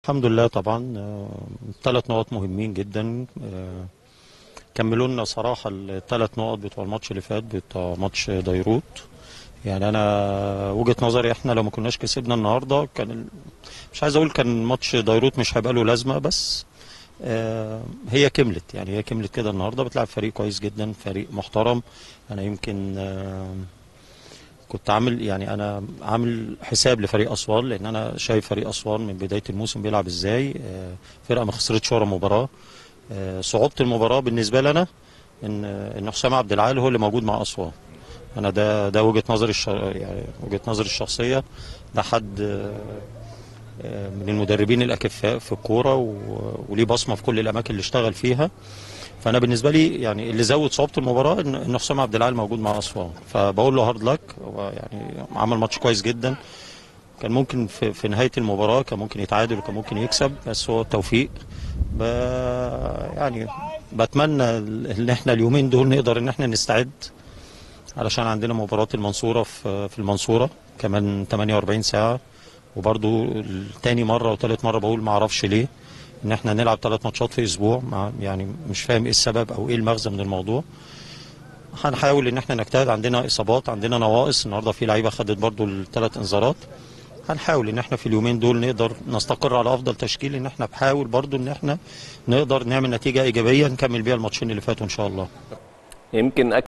الحمد لله طبعا ثلاث نقط مهمين جدا آه، كملوا لنا صراحه الثلاث نقط بتوع الماتش اللي فات بتوع ماتش ديروت يعني انا وجهه نظري احنا لو ما كناش كسبنا النهارده كان ال- مش عايز اقول كان ماتش ديروت مش هيبقى له لازمه بس آه، هي كملت يعني هي كملت كده النهارده بتلعب فريق كويس جدا فريق محترم انا يمكن آه، كنت عامل يعني انا عامل حساب لفريق اسوان لان انا شايف فريق اسوان من بدايه الموسم بيلعب ازاي آه، فرقه ما خسرتش ولا مباراه آه، صعوبه المباراه بالنسبه لنا ان ان حسام عبد العال هو اللي موجود مع اسوان انا ده ده وجهه نظري الش... يعني وجهه نظري الشخصيه ده حد آه، آه، من المدربين الاكفاء في الكوره و- وليه بصمه في كل الاماكن اللي اشتغل فيها فانا بالنسبه لي يعني اللي زود صعوبه المباراه ان ان حسام عبد العال موجود مع اسوان فبقول له هارد لك هو يعني عمل ماتش كويس جدا كان ممكن في, في نهايه المباراه كان ممكن يتعادل وكان ممكن يكسب بس هو التوفيق ب يعني بتمنى ان احنا اليومين دول نقدر ان احنا نستعد علشان عندنا مباراه المنصوره في في المنصوره كمان 48 ساعه وبرضو تاني مره وتالت مره بقول ما اعرفش ليه ان احنا نلعب ثلاث ماتشات في اسبوع مع يعني مش فاهم ايه السبب او ايه المغزى من الموضوع هنحاول ان احنا نجتهد عندنا اصابات عندنا نواقص النهارده في لعيبه خدت برضو الثلاث انذارات هنحاول ان احنا في اليومين دول نقدر نستقر على افضل تشكيل ان احنا بحاول برضو ان احنا نقدر نعمل نتيجه ايجابيه نكمل بيها الماتشين اللي فاتوا ان شاء الله يمكن